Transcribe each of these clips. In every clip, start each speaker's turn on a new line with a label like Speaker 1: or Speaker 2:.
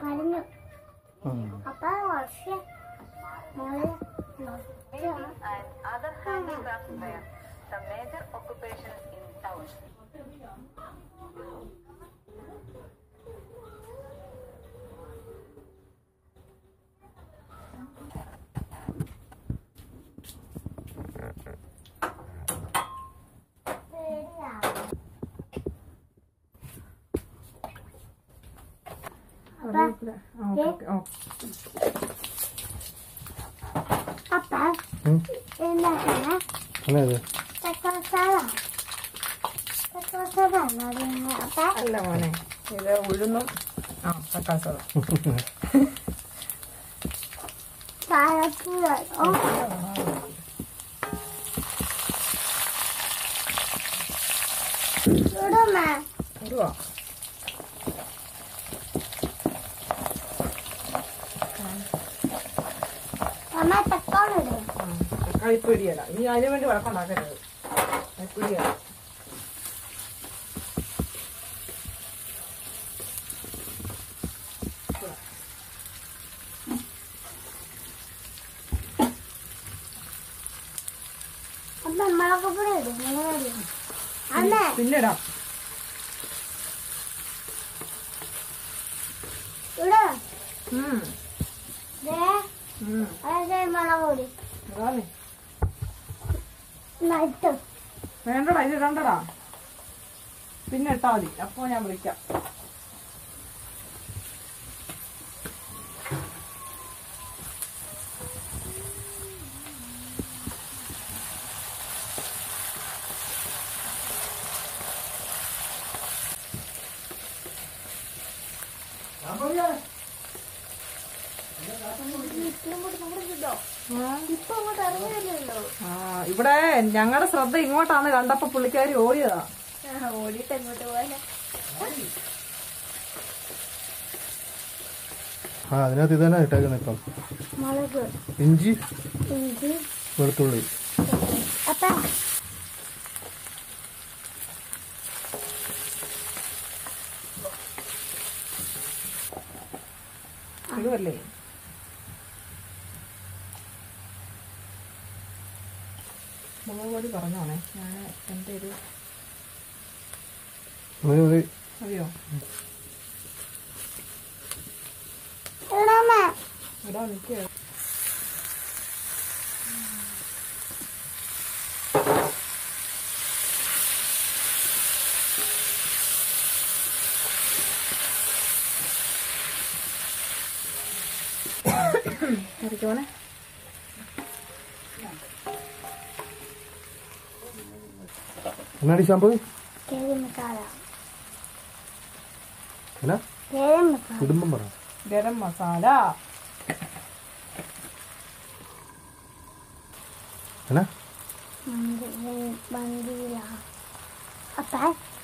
Speaker 1: പറഞ്ഞു
Speaker 2: ഉം.
Speaker 1: അപ്പൊ കുറച്ച് മോള്
Speaker 3: and other handicrafts were the major occupations in town.
Speaker 1: അപ്പ
Speaker 2: ഉം.
Speaker 1: എന്താണ്
Speaker 2: എന്നാ ഇത്
Speaker 1: ചക്കമസാല ചക്കമസാല അപ്പ
Speaker 4: അല്ല മോനെ ഇത് ഉഴുന്നും ആ തക്കാളി
Speaker 1: ചായപ്പൂര ഓ ചൂടുമ്മ
Speaker 4: ഇടുവാ
Speaker 1: അമ്മ തക്കാളി ഇടും
Speaker 4: തക്കാളി പൊടിയല്ല ഇനി അതിന് വേണ്ടി വഴക്കുണ്ടാക്കരുത് പൊടിയല്ല
Speaker 1: അമ്മ മുളക് പൊടി ഇടും മുളക് പൊടി ഇടും. അമ്മ
Speaker 4: പിന്നെ ഇടാം
Speaker 1: ഇവിടെ
Speaker 4: ഉം.
Speaker 1: ദേ
Speaker 4: ഉം.
Speaker 1: അതെ മുളക് പൊടി
Speaker 4: ഇടാന്നേ
Speaker 1: എന്നാ ഇട്ടു
Speaker 4: വേണ്ടടാ ഇത് ഇടണ്ടടാ പിന്നെ ഇട്ടാ മതി അപ്പൊ ഞാൻ വിളിക്കാം
Speaker 1: ഇപ്പൊ അങ്ങോട്ട് ഇറങ്ങിയല്ലോ
Speaker 4: ആ ഇവിടെ ഞങ്ങളുടെ ശ്രദ്ധ ഇങ്ങോട്ടാണ് കണ്ടപ്പോ പുള്ളിക്കാരി ഓടിയതാ
Speaker 1: ഓടിയിട്ട് എങ്ങോട്ട് പോയാലോ
Speaker 2: ആ അതിനകത്ത് ഇതന്നെ ഇട്ടേക്കുന്നത് ഇപ്പം
Speaker 1: മുളക്
Speaker 2: ഇഞ്ചി
Speaker 1: ഇഞ്ചി
Speaker 2: വെളുത്തുള്ളി
Speaker 1: അപ്പ
Speaker 4: ഇതുമല്ലേ മുളക് പൊടി പറഞ്ഞോണേ ഞാൻ എൻ്റെ ഒരു
Speaker 2: മതി മതി
Speaker 4: മതിയോ
Speaker 1: ഇടമ്മ
Speaker 4: ഇടാ നിൽക്കുക ഇരിക്കുവാണേ
Speaker 2: എന്നാടി സംഭവം
Speaker 1: കേരി മസാല
Speaker 2: എന്നാ
Speaker 1: കേരി മസാല
Speaker 2: കുടുംബം പറ
Speaker 4: ഗരം മസാല
Speaker 2: എന്നാ
Speaker 1: മന്തില അപ്പ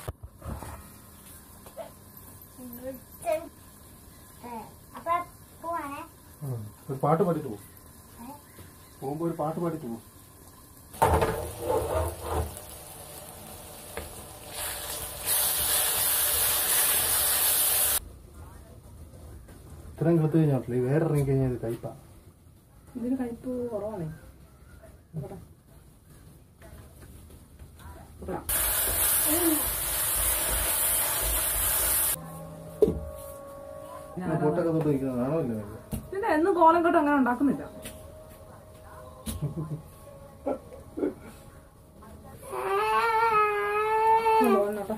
Speaker 1: അപ്പ പോവാണേ
Speaker 2: ഉം. ഒരു പാട്ട് പാടിട്ട് പോകും പോകുമ്പോ ഒരു പാട്ട് പാടിട്ട് പോകും ഇത്രയും കളത്ത് കഴിഞ്ഞാട്ടില്ല വേറെ ഇറങ്ങി കഴിഞ്ഞാൽ ഇത് കയ്പാ
Speaker 4: ഇതിന് കയ്പ് കുറവാണേ ഇവിടെ. ഇവിടെ.
Speaker 2: പൊട്ടൊക്കെ തൊട്ട് നിൽക്കുന്നതാണോ ഇല്ല
Speaker 4: പിന്നെ എന്നും കോളം കെട്ട് അങ്ങനെ ഉണ്ടാക്കുന്നില്ല ഇങ്ങോട്ട് വന്നോട്ടെ.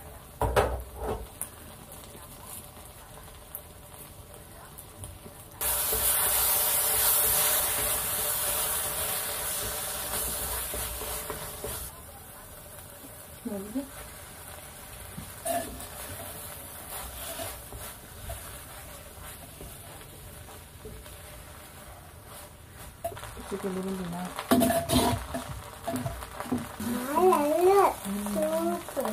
Speaker 4: ചിക്കൻ തിന്നാ
Speaker 1: നല്ല സൂപ്പർ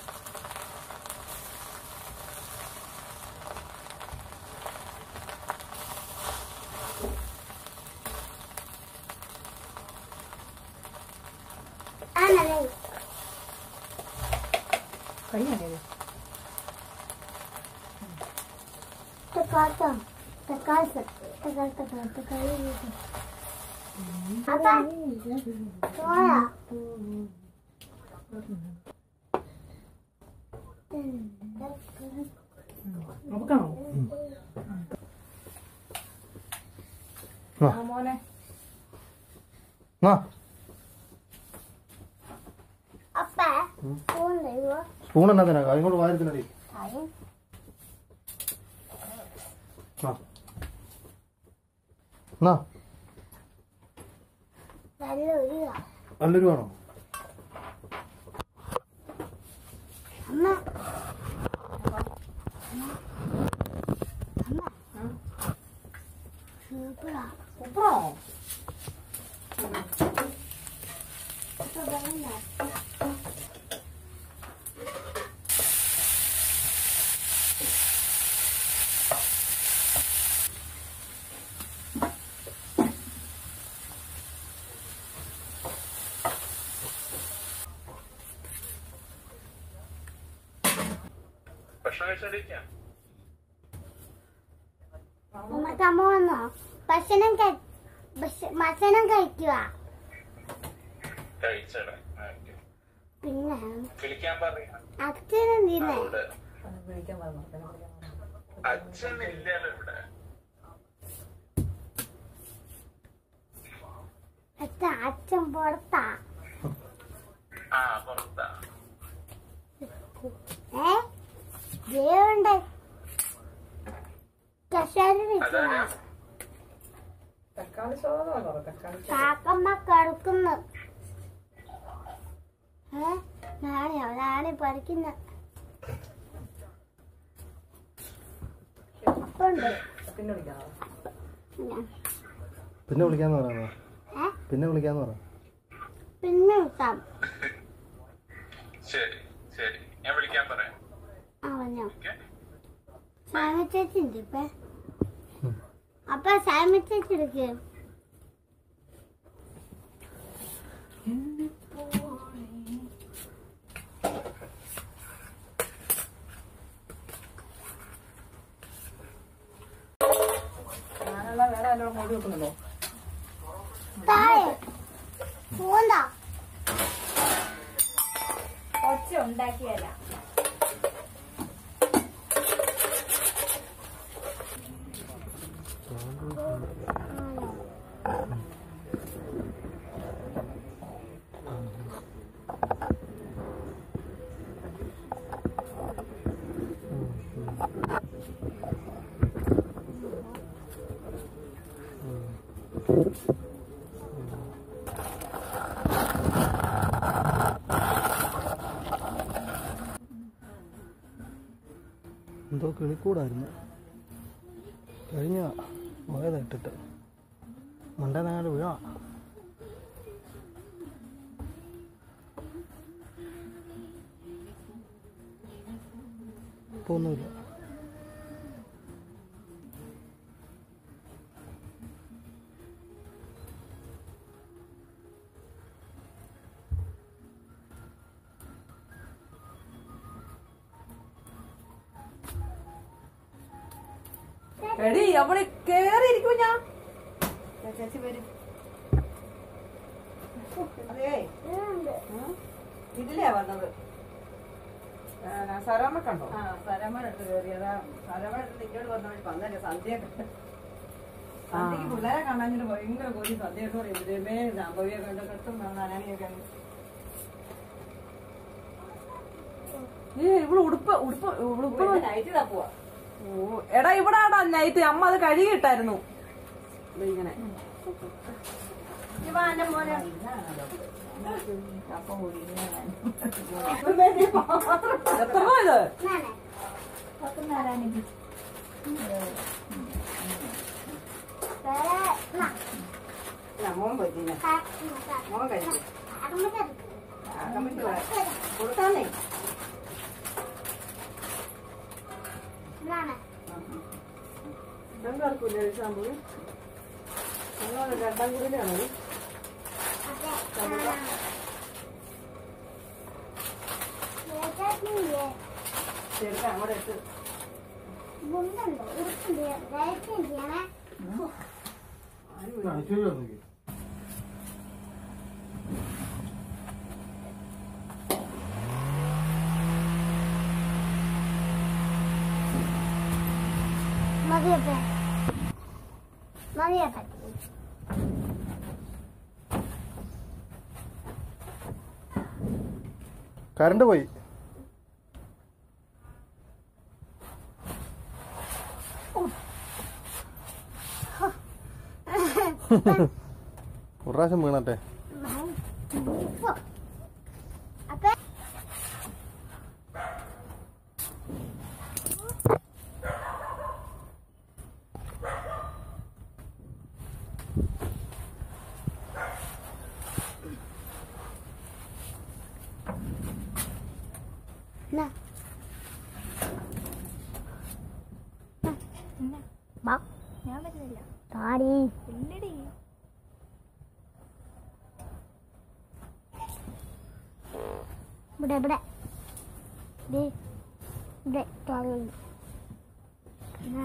Speaker 1: ആണല്ലേ
Speaker 4: കഴിഞ്ഞല്ലേ
Speaker 1: തക്കാത്തം തക്കാത്ത തക്കാത്ത തക്കാളി അതാ പോയാ
Speaker 4: നോക്കണോ
Speaker 2: ആ.
Speaker 4: ആ മോനെ
Speaker 2: ആ
Speaker 1: അപ്പ പോണ്ടോ
Speaker 2: സ്പൂൺ എന്നാ തന്നെ അതിങ്ങോട്ട് വാരത്തിനടി
Speaker 1: കാര്യം
Speaker 2: ആ എന്നാ
Speaker 1: നല്ല ഒരു
Speaker 2: നല്ലൊരു വേണോ
Speaker 1: അമ്മ സൂപ്പറാ
Speaker 4: ഉപ്പറോ
Speaker 1: ഇപ്പൊ വേണ്ട
Speaker 5: ഭക്ഷണം കഴിച്ചോണ്ടിരിക്കാം
Speaker 1: നമുക്ക് അമ്മ വന്നോ ഭക്ഷണം കഴി ഭക്ഷ- ഭക്ഷണം കഴിക്കുക
Speaker 5: കഴിച്ചോടെ ഓക്കേ.
Speaker 1: പിന്നെ
Speaker 5: വിളിക്കാൻ പറയാം
Speaker 1: അച്ഛനെന്തിനെ
Speaker 5: അവിടെ
Speaker 4: വിളിക്കാൻ പറഞ്ഞു
Speaker 5: അച്ഛൻ ഇല്ലല്ലോ ഇവിടെ
Speaker 1: അച്ഛൻ അച്ഛൻ പുറത്താ
Speaker 5: ആ പുറത്താ
Speaker 1: ഏ ദേവുണ്ട് കഷാരി വെക്കുക
Speaker 5: അതാരാ
Speaker 4: തക്കാളി സോദാണോ തക്കാളി
Speaker 1: കാക്കമ്മ കടുക്കുന്നു ഏ നാളെയോ നാളെ പറിക്കുന്ന ഉണ്ട്
Speaker 4: പിന്നെ വിളിക്കാമോ
Speaker 1: ഞാൻ.
Speaker 2: പിന്നെ വിളിക്കാന്ന് പറയാ
Speaker 1: ഏ
Speaker 2: പിന്നെ വിളിക്കാന്ന് പറ
Speaker 1: പിന്നെ വിട്ടാം
Speaker 5: ശരി ശരി ഞാൻ വിളിക്കാൻ പറയാം
Speaker 1: ആ പറഞ്ഞോ
Speaker 5: ഓക്കെ
Speaker 1: സാമ ചേച്ചി ഉണ്ട് ഇപ്പൊ അപ്പൊ സാമ ചേച്ചി എടുക്ക്
Speaker 4: ഞാനുള്ള വേറെ ആരോടും മൊഴി വെക്കുന്നുണ്ടോ
Speaker 1: താഴെ പോണ്ട
Speaker 6: ഒച്ച ഉണ്ടാക്കിയല്ല
Speaker 2: എന്തോ കിളിക്കൂടായിരുന്നു കഴിഞ്ഞ പോയതാ ഇട്ടിട്ട് മണ്ടനാട് വീഴാ ഇപ്പൊ ഒന്നുമില്ല
Speaker 4: എടി അവിടെ കേറിയിരിക്കും ഞാൻ ചേച്ചി വരും അതേ ഇതിലെയാ വന്നത് സരാമ കണ്ടോ ആ സരാമ എടുത്ത് കയറിയതാ സരാമ എടുത്ത് ഇങ്ങോട്ട് വന്ന വഴി വന്നല്ലേ സന്ധ്യ സന്ധ്യക്ക് പിള്ളേരെ കാണാഞ്ഞിട്ട് ഭയങ്കര കോരി സന്ധ്യ എന്ന് പറയും രമേ സംഭവിയെ കണ്ട് കെട്ടും നാരായണിയൊക്കെ ഏ ഇവിടെ ഉടുപ്പ് ഉടുപ്പ് ഉടുപ്പ് നൈറ്റ് തപ്പുവാ ഓ എടാ ഇവിടെ ആടാ നൈറ്റ് അമ്മ അത് കഴുകിയിട്ടായിരുന്നു ദേ ഇങ്ങനെ എത്ര ഇത് മോൻ പറ്റില്ല മോൻ കഴിച്ചു കൊടുക്കാന്നേ രണ്ടാൾക്കും ഇല്ല സംഭവം ഞങ്ങൾ രണ്ടാം കൂടിയിലാണത് ചേട്ടാ അങ്ങോട്ട് ഇട്ട്
Speaker 1: ഗുണ്ടുണ്ട് ഉടുപ്പുണ്ട് ദയచేയും ചെയ്യണേ
Speaker 2: ഐശ്വര്യ നോക്കി
Speaker 1: മതിയപ്പേ മതിയപ്പേ
Speaker 2: കറണ്ട് പോയി ഒരു പ്രാവശ്യം വീണട്ടെ
Speaker 1: അപ്പേ Na. ബാ
Speaker 6: ഞാൻ വരുന്നില്ല
Speaker 1: താടി
Speaker 6: ഇല്ലടി
Speaker 1: ഇവിടെ ഇവിടെ ദേ, ഇവിടെ താടി ആ.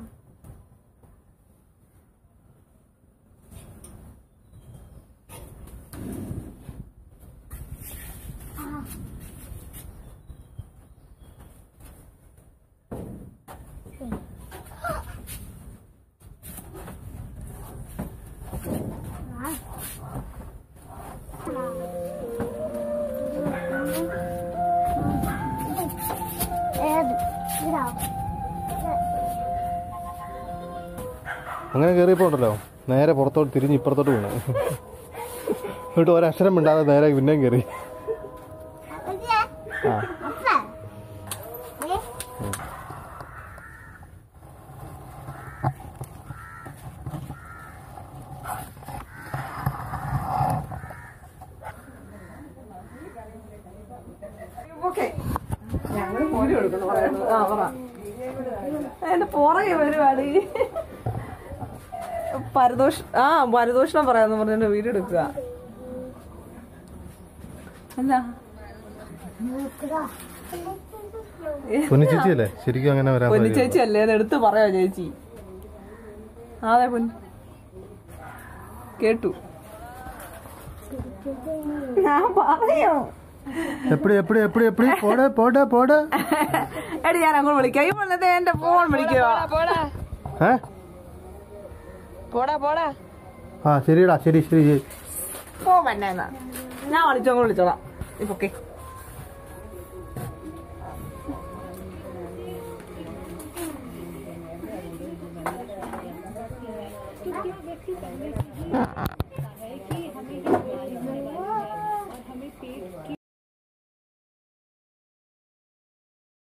Speaker 1: ആ. ആ. ഏത് ഇതാ
Speaker 2: അങ്ങനെ കയറിയപ്പോ ഉണ്ടല്ലോ നേരെ പുറത്തോട്ട് തിരിഞ്ഞ് ഇപ്പുറത്തോട്ട് വീണു എന്നിട്ട് ഒരക്ഷരം മിണ്ടാതെ നേരെ പിന്നെയും കയറി
Speaker 1: അപ്പച്ചേ
Speaker 2: ആ
Speaker 1: അപ്പ ഏ
Speaker 4: ഓക്കെ ഞങ്ങള് വീഡിയോ എടുക്കണം പറയുന്നത് ആ പറ എന്റെ പുറകെ വരുവാടി പരദോഷ ആ പരദോഷണം പറയാന്ന് പറഞ്ഞിട്ട് വീഡിയോ എടുക്കുക എന്താ
Speaker 2: പൊന്നു ചേച്ചിയല്ലേ ശരിക്കും അങ്ങനെ വരാൻ
Speaker 4: പൊന്നു
Speaker 2: സാധ്യത
Speaker 4: ചേച്ചി അല്ലേ എന്ന് എടുത്ത് പറയാ ചേച്ചി അതെ പൊന്നു കേട്ടു ഞാൻ പറയോ
Speaker 2: എപ്പടി എപ്പടി എപ്പടി എപ്പടി പോടെ പോടെ പോടെ
Speaker 4: എടി ഞാൻ അങ്ങോട്ട് വിളിക്കാം ഈ പറഞ്ഞത് എന്റെ ഫോൺ വിളിക്കുക
Speaker 2: ഏ
Speaker 4: പോടാ പോടാ
Speaker 2: ആ ശരിടാ ശരി ശരി ശരി
Speaker 4: പോ പന്നെ എന്നാ ഞാൻ വിളിച്ചോ അങ്ങോട്ട് വിളിച്ചോളാം ഇപ്പൊ ഓക്കെ
Speaker 1: ആ